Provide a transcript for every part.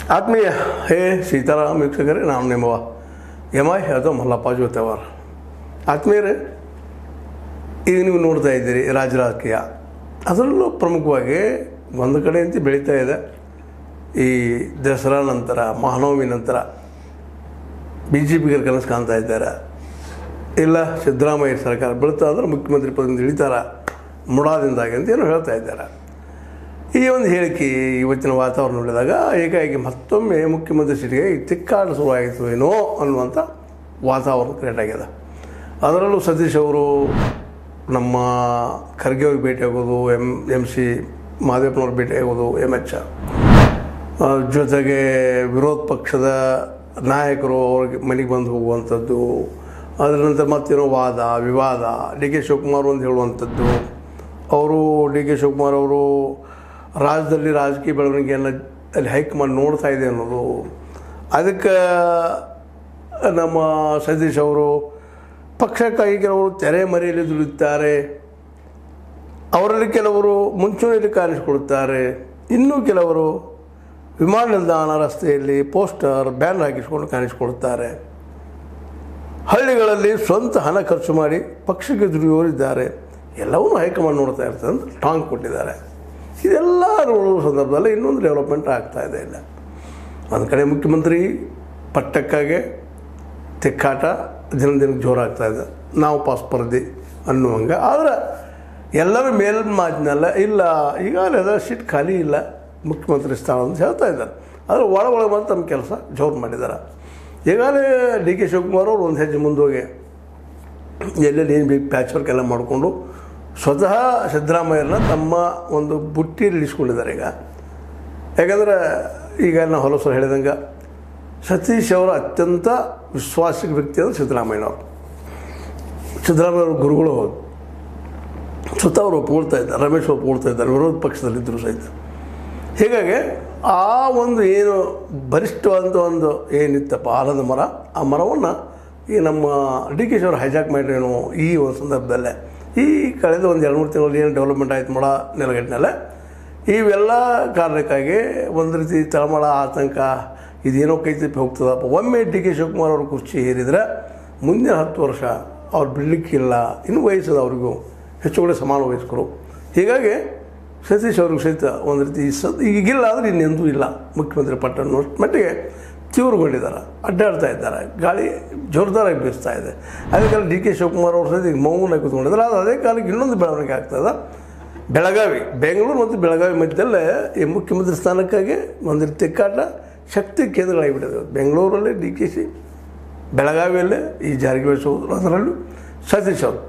ಆತ್ಮೀಯ ಹೇ ಸೀತಾರಾಮ್ ವೀಕ್ಷಕರೇ ನಾನು ನಿಮ್ಮವ ಎಮ ಯಾದವ್ ಮಲ್ಲಪ್ಪ ಜೋತೆವಾರ ಆತ್ಮೀಯರೇ ಈಗ ನೀವು ನೋಡ್ತಾ ಇದ್ದೀರಿ ರಾಜ ರಾಜಕೀಯ ಅದರಲ್ಲೂ ಪ್ರಮುಖವಾಗಿ ಒಂದು ಕಡೆ ಅಂತ ಬೆಳೀತಾ ಇದೆ ಈ ದಸರಾ ನಂತರ ಮಹಾನವಮಿ ನಂತರ ಬಿ ಜೆ ಪಿಗರು ಕನಸು ಕಾಣ್ತಾ ಇದ್ದಾರೆ ಇಲ್ಲ ಸಿದ್ದರಾಮಯ್ಯ ಸರ್ಕಾರ ಬೀಳ್ತಾ ಅಂದ್ರೆ ಮುಖ್ಯಮಂತ್ರಿ ಪದದಿಂದ ಇಳಿತಾರ ಮುಡಾದಿಂದಾಗಿ ಅಂತ ಏನೋ ಹೇಳ್ತಾ ಇದ್ದಾರೆ ಈ ಒಂದು ಹೇಳಿಕೆ ಇವತ್ತಿನ ವಾತಾವರಣ ನೋಡಿದಾಗ ಏಕಾಏಕಿ ಮತ್ತೊಮ್ಮೆ ಮುಖ್ಯಮಂತ್ರಿ ಸೀಟಿಗೆ ಈ ತಿಕ್ಕಾಟ ಶುರುವಾಯಿತು ಏನೋ ಅನ್ನುವಂಥ ವಾತಾವರಣ ಕ್ರಿಯೇಟ್ ಆಗಿದೆ ಅದರಲ್ಲೂ ಸತೀಶ್ ಅವರು ನಮ್ಮ ಖರ್ಗೆ ಅವ್ರಿಗೆ ಭೇಟಿ ಆಗೋದು ಎಮ್ ಎಮ್ ಸಿ ಮಹದೇವನವ್ರಿಗೆ ಭೇಟಿ ಆಗೋದು ಎಮ್ ಎಚ್ ಜೊತೆಗೆ ವಿರೋಧ ಪಕ್ಷದ ನಾಯಕರು ಅವ್ರಿಗೆ ಮನೆಗೆ ಬಂದು ಹೋಗುವಂಥದ್ದು ಅದರ ನಂತರ ಮತ್ತೇನೋ ವಾದ ವಿವಾದ ಡಿ ಕೆ ಶಿವಕುಮಾರ್ ಒಂದು ಹೇಳುವಂಥದ್ದು ಅವರು ಡಿ ಕೆ ಶಿವಕುಮಾರ್ ಅವರು ರಾಜ್ಯದಲ್ಲಿ ರಾಜಕೀಯ ಬೆಳವಣಿಗೆಯನ್ನು ಅಲ್ಲಿ ಹೈಕಮಾಂಡ್ ನೋಡ್ತಾ ಇದೆ ಅನ್ನೋದು ಅದಕ್ಕೆ ನಮ್ಮ ಸತೀಶ್ ಅವರು ಪಕ್ಷಕ್ಕಾಗಿ ಕೆಲವರು ತೆರೆ ಮರೆಯಲ್ಲಿ ದುಡಿಯುತ್ತಾರೆ ಅವರಲ್ಲಿ ಕೆಲವರು ಮುಂಚೂಣಿಯಲ್ಲಿ ಕಾಣಿಸಿಕೊಳ್ಳುತ್ತಾರೆ ಇನ್ನೂ ಕೆಲವರು ವಿಮಾನ ನಿಲ್ದಾಣ ರಸ್ತೆಯಲ್ಲಿ ಪೋಸ್ಟರ್ ಬ್ಯಾನರ್ ಹಾಕಿಸ್ಕೊಂಡು ಕಾಣಿಸಿಕೊಳ್ಳುತ್ತಾರೆ ಹಳ್ಳಿಗಳಲ್ಲಿ ಸ್ವಂತ ಹಣ ಖರ್ಚು ಮಾಡಿ ಪಕ್ಷಕ್ಕೆ ದುಡಿಯೋರಿದ್ದಾರೆ ಎಲ್ಲವನ್ನೂ ಹೈಕಮಾಂಡ್ ನೋಡ್ತಾ ಇರ್ತದೆ ಅಂತ ಟಾಂಗ್ ಕೊಟ್ಟಿದ್ದಾರೆ ಇದೆಲ್ಲ ನೋಡುವ ಸಂದರ್ಭದಲ್ಲಿ ಇನ್ನೊಂದು ಡೆವಲಪ್ಮೆಂಟ್ ಆಗ್ತಾ ಇದೆ ಇಲ್ಲ ಒಂದು ಕಡೆ ಮುಖ್ಯಮಂತ್ರಿ ಪಟ್ಟಕ್ಕಾಗೆ ತಿಕ್ಕಾಟ ದಿನ ದಿನಕ್ಕೆ ಜೋರಾಗ್ತಾ ಇದೆ ನಾವು ಪಾಸ್ ಸ್ಪರ್ಧಿ ಅನ್ನುವಂಗೆ ಆದರೆ ಎಲ್ಲರ ಮೇಲ್ ಮಾತಿನಲ್ಲ ಇಲ್ಲ ಈಗಾಗಲೇ ಅದರ ಸೀಟ್ ಖಾಲಿ ಇಲ್ಲ ಮುಖ್ಯಮಂತ್ರಿ ಸ್ಥಾನ ಅಂತ ಹೇಳ್ತಾ ಇದ್ದಾರೆ ಆದರೆ ಒಳ ಒಳಗೆ ಬಂದು ತಮ್ಮ ಕೆಲಸ ಜೋರು ಮಾಡಿದ್ದಾರೆ ಈಗಾಗಲೇ ಡಿ ಕೆ ಶಿವಕುಮಾರ್ ಅವರು ಒಂದು ಹೆಜ್ಜೆ ಮುಂದೋಗಿ ಎಲ್ಲೆಲ್ಲಿ ಏನು ಬೇಕು ಪ್ಯಾಚ್ ವರ್ಕ್ ಎಲ್ಲ ಮಾಡಿಕೊಂಡು ಸ್ವತಃ ಸಿದ್ದರಾಮಯ್ಯರನ್ನ ತಮ್ಮ ಒಂದು ಬುಟ್ಟಿಯಲ್ಲಿ ಇಳಿಸ್ಕೊಂಡಿದ್ದಾರೆ ಈಗ ಯಾಕಂದ್ರೆ ಈಗ ನಾವು ಹೊಲಸರು ಹೇಳಿದಂಗೆ ಸತೀಶ್ ಅವರ ಅತ್ಯಂತ ವಿಶ್ವಾಸಿಕ ವ್ಯಕ್ತಿ ಅಂದರೆ ಸಿದ್ದರಾಮಯ್ಯನವರು ಸಿದ್ದರಾಮಯ್ಯವ್ರ ಗುರುಗಳು ಹೌದು ಸ್ವತಃ ಅವರು ಒಪ್ಕೊಳ್ತಾ ಇದ್ದಾರೆ ರಮೇಶ್ ಒಪ್ಕೊಳ್ತಾ ಇದ್ದಾರೆ ವಿರೋಧ ಪಕ್ಷದಲ್ಲಿದ್ದರು ಸಹಿತ ಹೀಗಾಗಿ ಆ ಒಂದು ಏನು ಬಲಿಷ್ಠವಾದಂಥ ಒಂದು ಏನಿತ್ತಪ್ಪ ಆಲದ ಮರ ಆ ಮರವನ್ನು ಈ ನಮ್ಮ ಡಿ ಕೆ ಶಿವರು ಹೈಜಾಕ್ ಮಾಡಿರೇನು ಈ ಒಂದು ಸಂದರ್ಭದಲ್ಲೇ ಈ ಕಳೆದ ಒಂದು ಎರಡು ಮೂರು ತಿಂಗಳಲ್ಲಿ ಏನು ಡೆವಲಪ್ಮೆಂಟ್ ಆಯ್ತು ಮೊಳ ನೆಲಗಟ್ಟಿನಲ್ಲೇ ಇವೆಲ್ಲ ಕಾರಣಕ್ಕಾಗಿ ಒಂದು ರೀತಿ ತಳಮಳ ಆತಂಕ ಇದೇನೋ ಕೈ ತಪ್ಪಿ ಹೋಗ್ತದಪ್ಪ ಒಮ್ಮೆ ಡಿ ಕೆ ಶಿವಕುಮಾರ್ ಅವರು ಕುರ್ಚಿ ಏರಿದರೆ ಮುಂದಿನ ಹತ್ತು ವರ್ಷ ಅವ್ರು ಬಿಡಲಿಕ್ಕಿಲ್ಲ ಇನ್ನು ವಯಸ್ಸದ ಅವ್ರಿಗೂ ಹೆಚ್ಚು ಕಡೆ ಸಮಾನ ವಯಸ್ಕರು ಹೀಗಾಗಿ ಸತೀಶ್ ಅವ್ರಿಗೆ ಸಹಿತ ಒಂದು ರೀತಿ ಸ ಈಗಿಲ್ಲ ಆದರೆ ಇನ್ನೆಂದೂ ಇಲ್ಲ ಮುಖ್ಯಮಂತ್ರಿ ಪಟ್ಟ ಅನ್ನೋ ಮಟ್ಟಿಗೆ ತೀವ್ರಗೊಂಡಿದ್ದಾರೆ ಅಡ್ಡಾಡ್ತಾ ಇದ್ದಾರೆ ಗಾಳಿ ಜೋರ್ದಾರಾಗಿ ಬೀಸ್ತಾ ಇದೆ ಅದೇ ಕಾಲ ಡಿ ಕೆ ಶಿವಕುಮಾರ್ ಅವರು ಸಹಿತ ಈಗ ಮೌನ ಕೂತ್ಕೊಂಡಿದ್ದಾರೆ ಅದು ಅದೇ ಕಾಲಕ್ಕೆ ಇನ್ನೊಂದು ಬೆಳವಣಿಗೆ ಆಗ್ತದೆ ಬೆಳಗಾವಿ ಬೆಂಗಳೂರು ಮತ್ತು ಬೆಳಗಾವಿ ಮಧ್ಯದಲ್ಲೇ ಈ ಮುಖ್ಯಮಂತ್ರಿ ಸ್ಥಾನಕ್ಕಾಗಿ ಒಂದು ರೀತಿ ತಿಕ್ಕಾಟ ಶಕ್ತಿ ಕೇಂದ್ರಗಳಾಗಿಬಿಟ್ಟಿದೆ ಬೆಂಗಳೂರಲ್ಲಿ ಡಿ ಕೆ ಸಿ ಬೆಳಗಾವಿಯಲ್ಲೇ ಈ ಜಾರಕಿಹೊಳಿ ಸಹೋದರ ಅದರಲ್ಲೂ ಸತೀಶ್ ಅವರು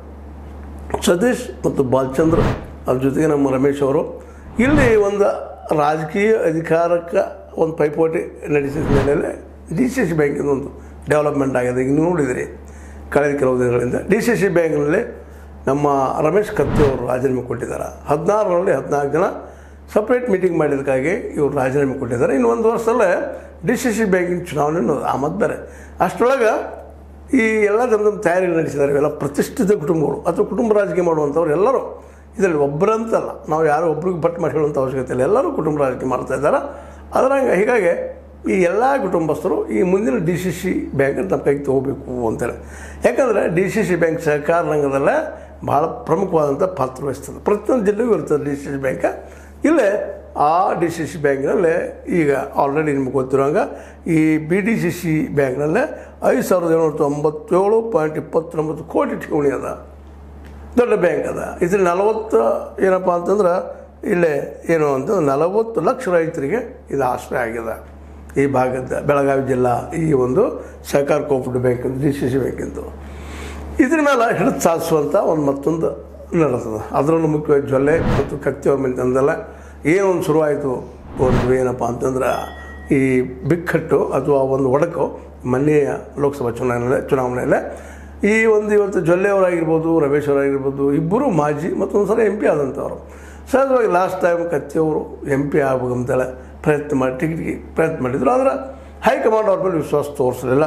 ಸತೀಶ್ ಮತ್ತು ಬಾಲಚಂದ್ರ ಅದ್ರ ಜೊತೆಗೆ ನಮ್ಮ ರಮೇಶ್ ಅವರು ಇಲ್ಲಿ ಒಂದು ರಾಜಕೀಯ ಅಧಿಕಾರಕ್ಕೆ ಒಂದು ಪೈಪೋಟಿ ನಡೆಸಿದ ಮೇಲೆ ಡಿ ಸಿ ಸಿ ಬ್ಯಾಂಕಿಂದ ಒಂದು ಡೆವಲಪ್ಮೆಂಟ್ ಆಗಿದೆ ಈಗ ನೀವು ನೋಡಿದಿರಿ ಕಳೆದ ಕೆಲವು ದಿನಗಳಿಂದ ಡಿ ಸಿ ಸಿ ಬ್ಯಾಂಕ್ನಲ್ಲಿ ನಮ್ಮ ರಮೇಶ್ ಕತ್ತಿ ಅವರು ರಾಜೀನಾಮೆ ಕೊಟ್ಟಿದ್ದಾರೆ ಹದಿನಾರರಲ್ಲಿ ಹದಿನಾಲ್ಕು ಜನ ಸಪ್ರೇಟ್ ಮೀಟಿಂಗ್ ಮಾಡಿದ್ದಕ್ಕಾಗಿ ಇವರು ರಾಜೀನಾಮೆ ಕೊಟ್ಟಿದ್ದಾರೆ ಇನ್ನು ಒಂದು ವರ್ಷದಲ್ಲೇ ಡಿ ಸಿ ಸಿ ಬ್ಯಾಂಕಿನ ಚುನಾವಣೆ ಅನ್ನೋದು ಆ ಮತ್ತು ಬೇರೆ ಅಷ್ಟರೊಳಗೆ ಈ ಎಲ್ಲ ತಮ್ಮ ತಮ್ಮ ತಯಾರಿ ನಡೆಸಿದ್ದಾರೆ ಇವೆಲ್ಲ ಪ್ರತಿಷ್ಠಿತ ಕುಟುಂಬಗಳು ಅಥವಾ ಕುಟುಂಬ ರಾಜಕೀಯ ಮಾಡುವಂಥವ್ರು ಎಲ್ಲರೂ ಇದರಲ್ಲಿ ಒಬ್ಬರಂತಲ್ಲ ನಾವು ಯಾರು ಒಬ್ರಿಗೆ ಬಟ್ ಮಾಡಿ ಹೇಳುವಂಥ ಅವಶ್ಯಕತೆ ಇಲ್ಲ ಎಲ್ಲರೂ ಕುಟುಂಬ ರಾಜಕೀಯ ಮಾಡ್ತಾ ಇದ್ದಾರೆ ಅದರಂಗೆ ಹೀಗಾಗಿ ಈ ಎಲ್ಲ ಕುಟುಂಬಸ್ಥರು ಈ ಮುಂದಿನ ಡಿ ಸಿ ಸಿ ಬ್ಯಾಂಕನ್ನು ತಮ್ಮ ಕೈಗೆ ತೊಗೋಬೇಕು ಅಂತೇಳಿ ಯಾಕಂದರೆ ಡಿ ಸಿ ಸಿ ಬ್ಯಾಂಕ್ ಸಹಕಾರ ರಂಗದಲ್ಲೇ ಭಾಳ ಪ್ರಮುಖವಾದಂಥ ಪಾತ್ರ ವಹಿಸ್ತದೆ ಪ್ರತಿಯೊಂದು ಜಿಲ್ಲೆಗೂ ಇರ್ತದೆ ಡಿ ಸಿ ಸಿ ಬ್ಯಾಂಕ ಇಲ್ಲೇ ಆ ಡಿ ಸಿ ಸಿ ಬ್ಯಾಂಕ್ನಲ್ಲೇ ಈಗ ಆಲ್ರೆಡಿ ನಿಮ್ಗೆ ಗೊತ್ತಿರೋಂಗೆ ಈ ಬಿ ಡಿ ಸಿ ಸಿ ಬ್ಯಾಂಕ್ನಲ್ಲೇ ಐದು ಸಾವಿರದ ಏಳ್ನೂರ ತೊಂಬತ್ತೇಳು ಪಾಯಿಂಟ್ ಇಪ್ಪತ್ತೊಂಬತ್ತು ಕೋಟಿ ಠೇವಣಿ ಅದ ದೊಡ್ಡ ಬ್ಯಾಂಕ್ ಅದ ಇದ್ರ ನಲವತ್ತು ಏನಪ್ಪ ಅಂತಂದ್ರೆ ಇಲ್ಲೇ ಏನು ಅಂತ ನಲವತ್ತು ಲಕ್ಷ ರೈತರಿಗೆ ಇದು ಆಶ್ರಯ ಆಗಿದೆ ಈ ಭಾಗದ ಬೆಳಗಾವಿ ಜಿಲ್ಲಾ ಈ ಒಂದು ಸಹಕಾರ cooperative bank D C C ಬ್ಯಾಂಕಿಂದು ಇದ್ರ ಮೇಲೆ ಹಿಡಿದು ಸಾಧಿಸುವಂಥ ಒಂದು ಮತ್ತೊಂದು ನಡೆತದೆ ಅದರಲ್ಲೂ ಮುಖ್ಯವಾಗಿ ಜೊಲ್ಲೆ ಮತ್ತು ಕತ್ತಿಯವ್ರ ಮನೆತನದಲ್ಲ ಏನೋ ಒಂದು ಶುರುವಾಯಿತು ಒಂದು ಏನಪ್ಪ ಅಂತಂದ್ರೆ ಈ ಬಿಕ್ಕಟ್ಟು ಅಥವಾ ಒಂದು ಒಡಕು ಮೊನ್ನೆಯ ಲೋಕಸಭಾ ಚುನಾವಣೆ ಚುನಾವಣೆಯಲ್ಲೇ ಈ ಒಂದು ಇವತ್ತು ಜೊಲ್ಲೆಯವರಾಗಿರ್ಬೋದು ರಮೇಶ್ ಅವರಾಗಿರ್ಬೋದು ಇಬ್ಬರು ಮಾಜಿ ಮತ್ತೊಂದು ಸಲ ಎಂ ಪಿ ಆದಂಥವ್ರು ಸಹಜವಾಗಿ ಲಾಸ್ಟ್ ಟೈಮ್ ಕತ್ತಿಯವರು ಎಂ ಪಿ ಆಗ್ಬೇಕಂತೇಳಿ ಪ್ರಯತ್ನ ಮಾಡಿ ಟಿಕೆಟ್ಗೆ ಪ್ರಯತ್ನ ಮಾಡಿದರು ಆದರೆ ಹೈಕಮಾಂಡ್ ಅವ್ರ ಮೇಲೆ ವಿಶ್ವಾಸ ತೋರಿಸಲಿಲ್ಲ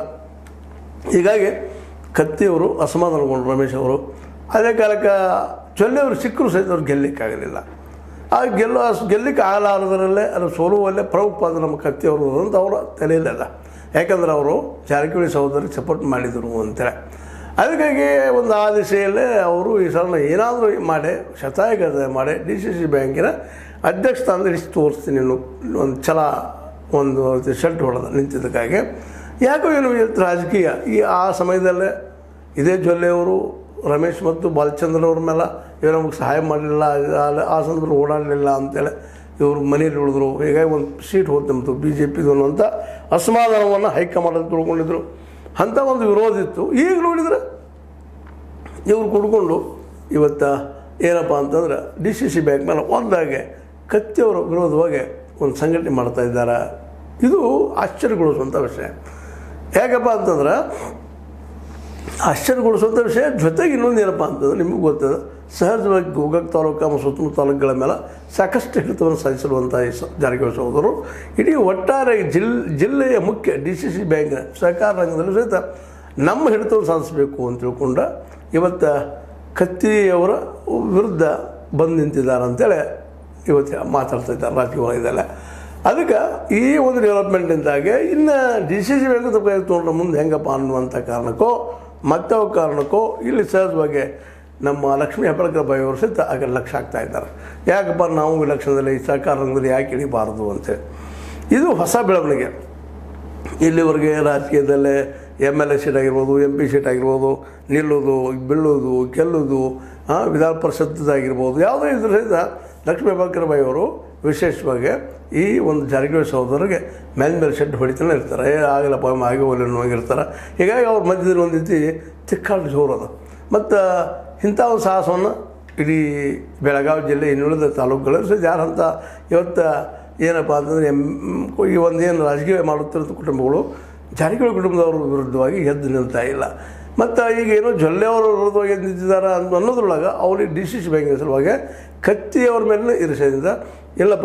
ಹೀಗಾಗಿ ಕತ್ತಿಯವರು ಅಸಮಾಧಾನಗೊಂಡು ರಮೇಶ್ ಅವರು ಅದೇ ಕಾಲಕ್ಕೆ ಚೊಲ್ಲೆಯವರು ಸಿಕ್ಕರು ಸಹಿತ ಅವ್ರು ಗೆಲ್ಲಲಿಕ್ಕಾಗಲಿಲ್ಲ ಆ ಗೆಲ್ಲೋ ಅಷ್ಟು ಗೆಲ್ಲಿಕ್ಕೆ ಆಗಲಾರದರಲ್ಲೇ ಅದು ಸೋಲುವಲ್ಲೇ ಪ್ರಭುಪಾದ ನಮ್ಮ ಕತ್ತಿಯವರು ಅಂತ ಅವರ ತಲೆಯಲ್ಲ ಯಾಕಂದ್ರೆ ಅವರು ಜಾರಕಿಹೊಳಿ ಸಹೋದರಿಗೆ ಸಪೋರ್ಟ್ ಮಾಡಿದರು ಅಂತೇಳಿ ಅದಕ್ಕಾಗಿ ಒಂದು ಆ ದಿಸೆಯಲ್ಲೇ ಅವರು ಈ ಸಲ ಏನಾದರೂ ಮಾಡಿ ಶತಾಯಗತ ಮಾಡಿ ಡಿ ಸಿ ಸಿ ಬ್ಯಾಂಕಿನ ಅಧ್ಯಕ್ಷ ಸ್ಥಾನದಲ್ಲಿ ಇಷ್ಟು ತೋರಿಸ್ತೀನಿ ಇನ್ನು ಒಂದು ಛಲ ಒಂದು ಶರ್ಟ್ ಹೊಡೆದ ನಿಂತಿದ್ದಕ್ಕಾಗಿ ಯಾಕೋ ಏನು ಇವತ್ತು ರಾಜಕೀಯ ಈ ಆ ಸಮಯದಲ್ಲೇ ಇದೇ ಜೊಲ್ಲೆಯವರು ರಮೇಶ್ ಮತ್ತು ಬಾಲಚಂದ್ರವ್ರ ಮೇಲೆ ಇವರು ನಮಗೆ ಸಹಾಯ ಮಾಡಲಿಲ್ಲ ಆ- ಆ ಸಂದರ್ಭದಲ್ಲಿ ಓಡಾಡಲಿಲ್ಲ ಅಂತೇಳಿ ಇವರು ಮನೇಲಿ ಉಳಿದ್ರು ಹೀಗಾಗಿ ಒಂದು ಸೀಟ್ ಹೋದ್ ನಮ್ಮದು ಬಿ ಜೆ ಪಿದು ಅನ್ನುವಂಥ ಅಸಮಾಧಾನವನ್ನು ಹೈಕಮಾಂಡಲ್ಲಿ ತಿಳ್ಕೊಂಡಿದ್ರು ಅಂಥ ಒಂದು ವಿರೋಧ ಇತ್ತು ಈಗ ನೋಡಿದ್ರೆ ಇವ್ರು ಕುಡ್ಕೊಂಡು ಇವತ್ತು ಏನಪ್ಪ ಅಂತಂದ್ರೆ ಡಿ ಸಿ ಸಿ ಬ್ಯಾಂಕ್ ಮೇಲೆ ಒಂದಾಗೆ ಕತ್ತಿಯವರ ವಿರೋಧವಾಗಿ ಒಂದು ಸಂಘಟನೆ ಮಾಡ್ತಾ ಇದ್ದಾರೆ ಇದು ಆಶ್ಚರ್ಯಗೊಳಿಸುವಂಥ ವಿಷಯ ಯಾಕಪ್ಪ ಅಂತಂದ್ರೆ ಆಶ್ಚರ್ಯಗೊಳಿಸುವಂಥ ವಿಷಯ ಜೊತೆಗೆ ಇನ್ನೊಂದು ಏನಪ್ಪ ಅಂತಂದ್ರೆ ನಿಮಗೆ ಗೊತ್ತದ ಸಹಜವಾಗಿ ಗೋಕಾಕ್ ತಾಲೂಕು ಮತ್ತು ಸುತ್ತಮುತ್ತ ತಾಲೂಕುಗಳ ಮೇಲೆ ಸಾಕಷ್ಟು ಹಿಡಿತವನ್ನು ಸಾಧಿಸಿರುವಂಥ ಈ ಸ- ಜಾರಕಿಹೊಳಿ ಸಹೋದರು ಇಡೀ ಒಟ್ಟಾರೆ ಜಿಲ್ ಜಿಲ್ಲೆಯ ಮುಖ್ಯ ಡಿ ಸಿ ಸಿ ಬ್ಯಾಂಕ್ನ ಸಹಕಾರ ರಂಗದಲ್ಲೂ ಸಹಿತ ನಮ್ಮ ಹಿಡಿತವನ್ನು ಸಾಧಿಸಬೇಕು ಅಂತ ತಿಳ್ಕೊಂಡ ಇವತ್ತು ಕತ್ತಿಯವರ ವಿರುದ್ಧ ಬಂದು ನಿಂತಿದ್ದಾರೆ ಅಂತೇಳಿ ಇವತ್ತು ಮಾತಾಡ್ತಾ ಇದ್ದಾರೆ ರಾಜಕೀಯ ಇದೆಲ್ಲ ಅದಕ್ಕೆ ಈ ಒಂದು ಡೆವಲಪ್ಮೆಂಟಿಂದಾಗೆ ಇನ್ನು ಡಿ ಸಿ ಸಿ ಬ್ಯಾಂಕ್ ಕೈ ತೊಗೊಂಡ್ರೆ ಮುಂದೆ ಹೆಂಗಪ್ಪ ಅನ್ನುವಂಥ ಕಾರಣಕ್ಕೋ ಮತ್ತವ ಕಾರಣಕ್ಕೋ ಇಲ್ಲಿ ಸಹಜವಾಗಿ ನಮ್ಮ ಲಕ್ಷ್ಮೀ ಹೆಬ್ಬಾಳ್ಕರ್ ಬಾಯಿ ಅವರು ಸಹಿತ ಆಗ ಲಕ್ಷ್ಯ ಆಗ್ತಾ ಇದ್ದಾರೆ ಯಾಕಪ್ಪ ನಾವು ಇಲೆಕ್ಷನ್ದಲ್ಲಿ ಈ ಸಹಕಾರ ರಂಗದಲ್ಲಿ ಯಾಕೆ ಇಳಿಬಾರ್ದು ಅಂತೇಳಿ ಇದು ಹೊಸ ಬೆಳವಣಿಗೆ ಇಲ್ಲಿವರೆಗೆ ರಾಜಕೀಯದಲ್ಲೇ ಎಮ್ ಎಲ್ ಎ ಸೀಟ್ ಆಗಿರ್ಬೋದು ಎಂ ಪಿ ಸೀಟ್ ಆಗಿರ್ಬೋದು ನಿಲ್ಲೋದು ಬೀಳೋದು ಗೆಲ್ಲೋದು ಆ, ವಿಧಾನ ಪರಿಷತ್ತದಾಗಿರ್ಬೋದು ಯಾವುದೇ ಇದ್ರೂ ಸಹಿತ ಲಕ್ಷ್ಮೀ ಹೆಬ್ಬಾಳ್ಕರ್ ಬಾಯಿ ಅವರು ವಿಶೇಷವಾಗಿ ಈ ಒಂದು ಜಾರಕಿಹೊಳಿ ಸಹೋದರಿಗೆ ಮೇಲೆ ಮೇಲೆ ಶೆಡ್ ಹೊಡಿತಾನೆ ಇರ್ತಾರೆ ಏ ಆಗಲ್ಲಪ್ಪ ಆಗಿ ಹೋಗಲಿ ಹೋಗಿರ್ತಾರೆ ಹೀಗಾಗಿ ಅವ್ರ ಮಧ್ಯದಲ್ಲಿ ಒಂದು ರೀತಿ ತಿಕ್ಕಾಡು ಜೋರು ಅದು ಮತ್ತು ಇಂಥ ಒಂದು ಸಾಹಸವನ್ನು ಇಡೀ ಬೆಳಗಾವಿ ಜಿಲ್ಲೆ ಇನ್ನುಳಿದ ತಾಲೂಕುಗಳು ಸಹ ಯಾರಂತ ಇವತ್ತು ಏನಪ್ಪ ಅಂತಂದರೆ ಎಮ್ ಈ ಒಂದೇನು ರಾಜಕೀಯ ಮಾಡುತ್ತಿರೋ ಕುಟುಂಬಗಳು ಜಾರಕಿಹೊಳಿ ಕುಟುಂಬದವ್ರ ವಿರುದ್ಧವಾಗಿ ಎದ್ದು ನಿಲ್ತಾ ಇಲ್ಲ ಮತ್ತು ಈಗ ಏನೋ ಜೊಲ್ಲೆಯವರ ವಿರುದ್ಧವಾಗಿ ಎದ್ದು ನಿಂತಿದ್ದಾರೆ ಅಂತ ಅನ್ನೋದ್ರೊಳಗೆ ಅವ್ರಿಗೆ ಡಿ ಸಿ ಸಿ ಬ್ಯಾಂಕಿನ ಸಲುವಾಗಿ ಕತ್ತಿಯವ್ರ ಮೇಲೆ ಇರಿಸೋದ್ರಿಂದ ಇಲ್ಲಪ್ಪ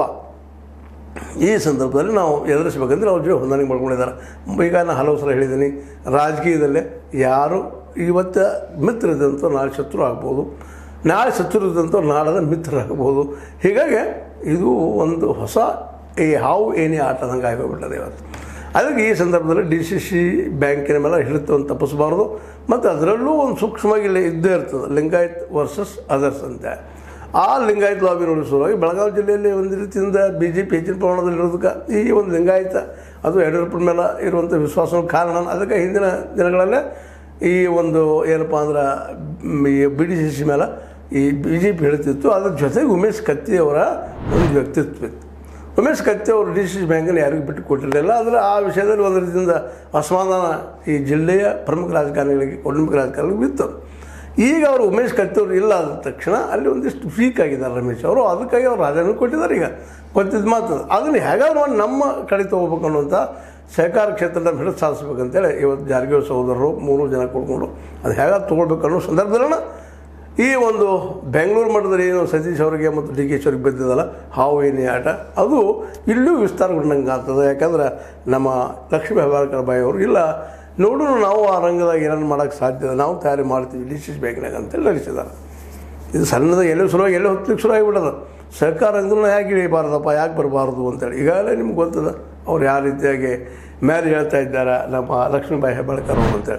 ಈ ಸಂದರ್ಭದಲ್ಲಿ ನಾವು ಎದುರಿಸಬೇಕಂದ್ರೆ ಅವ್ರ ಜೊತೆ ಹೊಂದಾಣಿಕೆ ಮಾಡ್ಕೊಂಡಿದ್ದಾರೆ ಈಗ ನಾನು ಹಲವು ಸಲ ಹೇಳಿದ್ದೀನಿ ರಾಜಕೀಯದಲ್ಲೇ ಯಾರು ಇವತ್ತು ಮಿತ್ರ ಇದ್ದಂಥ ನಾಳೆ ಶತ್ರು ಆಗ್ಬೋದು ನಾಳೆ ಶತ್ರು ಇದ್ದಂಥ ನಾಳದ ಮಿತ್ರರಾಗ್ಬೋದು ಹೀಗಾಗಿ ಇದು ಒಂದು ಹೊಸ ಈ ಹಾವು ಏನೇ ಆಟದಂಗೆ ಆಗೋಗ್ಬಿಟ್ಟದೆ ಇವತ್ತು ಅದಕ್ಕೆ ಈ ಸಂದರ್ಭದಲ್ಲಿ ಡಿ ಸಿ ಸಿ ಬ್ಯಾಂಕಿನ ಮೇಲೆ ಹಿಡಿತವನ್ನು ತಪ್ಪಿಸಬಾರ್ದು ಮತ್ತು ಅದರಲ್ಲೂ ಒಂದು ಸೂಕ್ಷ್ಮವಾಗಿ ಇಲ್ಲಿ ಇದ್ದೇ ಇರ್ತದೆ ಲಿಂಗಾಯತ್ ವರ್ಸಸ್ ಅದರ್ಸ್ ಅಂತ ಆ ಲಿಂಗಾಯತ್ ಲಾಬಿ ನೋಡೋ ಸಲುವಾಗಿ ಬೆಳಗಾವಿ ಜಿಲ್ಲೆಯಲ್ಲಿ ಒಂದು ರೀತಿಯಿಂದ ಬಿ ಜೆ ಪಿ ಹೆಚ್ಚಿನ ಪ್ರಮಾಣದಲ್ಲಿ ಇರೋದಕ್ಕೆ ಈ ಒಂದು ಲಿಂಗಾಯತ ಅದು ಯಡಿಯೂರಪ್ಪನ ಮೇಲೆ ಇರುವಂಥ ವಿಶ್ವಾಸ ಕಾರಣ ಅದಕ್ಕೆ ಹಿಂದಿನ ದಿನಗಳಲ್ಲೇ ಈ ಒಂದು ಏನಪ್ಪ ಅಂದ್ರೆ ಮ್, ಈ ಬಿ ಡಿ ಸಿ ಸಿ ಮೇಲೆ ಈ ಬಿ ಜೆ ಪಿ ಹೇಳ್ತಿತ್ತು ಅದ್ರ ಜೊತೆಗೆ ಉಮೇಶ್ ಕತ್ತಿಯವರ ಒಂದು ವ್ಯಕ್ತಿತ್ವ ಇತ್ತು ಉಮೇಶ್ ಕತ್ತಿ ಅವರು ಡಿ ಸಿ ಸಿ ಬ್ಯಾಂಕನ್ನು ಯಾರಿಗೂ ಬಿಟ್ಟು ಕೊಟ್ಟಿರಲಿಲ್ಲ ಆದರೆ ಆ ವಿಷಯದಲ್ಲಿ ಒಂದು ರೀತಿಯಿಂದ ಅಸಮಾಧಾನ ಈ ಜಿಲ್ಲೆಯ ಪ್ರಮುಖ ರಾಜಕಾರಣಿಗಳಿಗೆ ಪ್ರಮುಖ ರಾಜಕಾರಣಿಗಳಿಗೆ ಬಿತ್ತು ಈಗ ಅವರು ಉಮೇಶ್ ಕತ್ತಿ ಅವರು ಇಲ್ಲ ಆದ ತಕ್ಷಣ ಅಲ್ಲಿ ಒಂದಿಷ್ಟು ವೀಕ್ ಆಗಿದ್ದಾರೆ ರಮೇಶ್ ಅವರು ಅದಕ್ಕಾಗಿ ಅವ್ರು ರಾಜೀನಾಮೆ ಕೊಟ್ಟಿದ್ದಾರೆ ಈಗ ಗೊತ್ತಿದ್ದು ಮಾತು ಅದನ್ನು ಹೇಗಾದ್ರು ಮಾಡಿ ನಮ್ಮ ಕಡೆ ತೊಗೋಬೇಕು ಅನ್ನುವಂಥ ಸಹಕಾರ ಕ್ಷೇತ್ರದ ಹಿಡಿದು ಸಾಧಿಸ್ಬೇಕಂತೇಳಿ ಇವತ್ತು ಜಾರಕಿಹೊಳಿ ಸಹೋದರರು ಮೂರು ಜನ ಕೊಡ್ಕೊಂಡು ಅದು ಹೇಗಾದ್ರು ತೊಗೊಳ್ಬೇಕು ಅನ್ನೋ ಸಂದರ್ಭದಲ್ಲೇ ಈ ಒಂದು ಬೆಂಗಳೂರು ಮಟ್ಟದಲ್ಲಿ ಏನು ಸತೀಶ್ ಅವರಿಗೆ ಮತ್ತು ಡಿ ಕೆ ಅವ್ರಿಗೆ ಬಿದ್ದಿದ್ದಲ್ಲ ಹಾವು ಏನಿ ಆಟ ಅದು ಇಲ್ಲೂ ವಿಸ್ತಾರಗೊಂಡಂಗೆ ಆಗ್ತದೆ ಯಾಕಂದ್ರೆ ನಮ್ಮ ಲಕ್ಷ್ಮೀ ಹೆಬ್ಬಾಳ್ಕರ್ ಬಾಯಿ ಅವರು ಇಲ್ಲ ನೋಡೋಣ ನಾವು ಆ ರಂಗದಾಗ ಏನಾರು ಮಾಡೋಕ್ಕೆ ಸಾಧ್ಯ ನಾವು ತಯಾರಿ ಮಾಡ್ತೀವಿ ಡಿ ಸಿ ಬ್ಯಾಂಕ್ನಾಗ ಅಂತೇಳಿ ನಡೆಸಿದ್ದಾರೆ ಇದು ಸಣ್ಣದಾಗ ಎಲ್ಲೋ ಶುರುವಾಗಿ ಎಲ್ಲೋ ಹೊತ್ತಿಗೆ ಶುರು ಆಗಿಬಿಡೋದು ಸರ್ಕಾರ ಅಂದ್ರೂ ಯಾಕೆ ಇಳಿಬಾರ್ದಪ್ಪ ಯಾಕೆ ಬರಬಾರ್ದು ಅಂತೇಳಿ ಈಗಾಗಲೇ ನಿಮ್ಗೆ ಗೊತ್ತದ ಅವ್ರು ಯಾವ ರೀತಿಯಾಗಿ ಮೇಲೆ ಹೇಳ್ತಾ ಇದ್ದಾರೆ ನಮ್ಮ ಲಕ್ಷ್ಮೀಬಾಯಿ ಹೆಬ್ಬಾಳ್ಕರ್ ಅವರು ಅಂತೇಳಿ